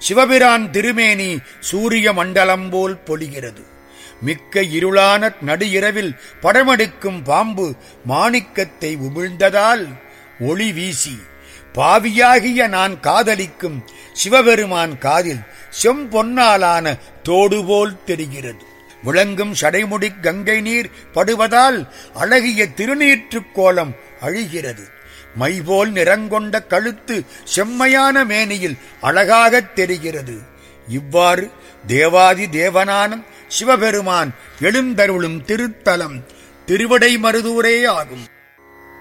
சிவபிரான் திருமேனி சூரிய மண்டலம் போல் பொலிகிறது மிக்க இருளான நடு இரவில் படமெடுக்கும் பாம்பு மாணிக்கத்தை உமிழ்ந்ததால் ஒளி வீசி பாவியாகிய நான் காதலிக்கும் சிவபெருமான் காதில் செம்பொன்னாலான தோடு போல் தெரிகிறது விளங்கும் சடைமுடி கங்கை நீர் படுவதால் அழகிய திருநீற்றுக் கோலம் அழிகிறது மைபோல் நிறங்கொண்ட கழுத்து செம்மையான மேனியில் அழகாகத் தெரிகிறது இவ்வாறு தேவாதி தேவனான சிவபெருமான் எழுந்தருளும் திருத்தலம் திருவிடை மருதூரே ஆகும்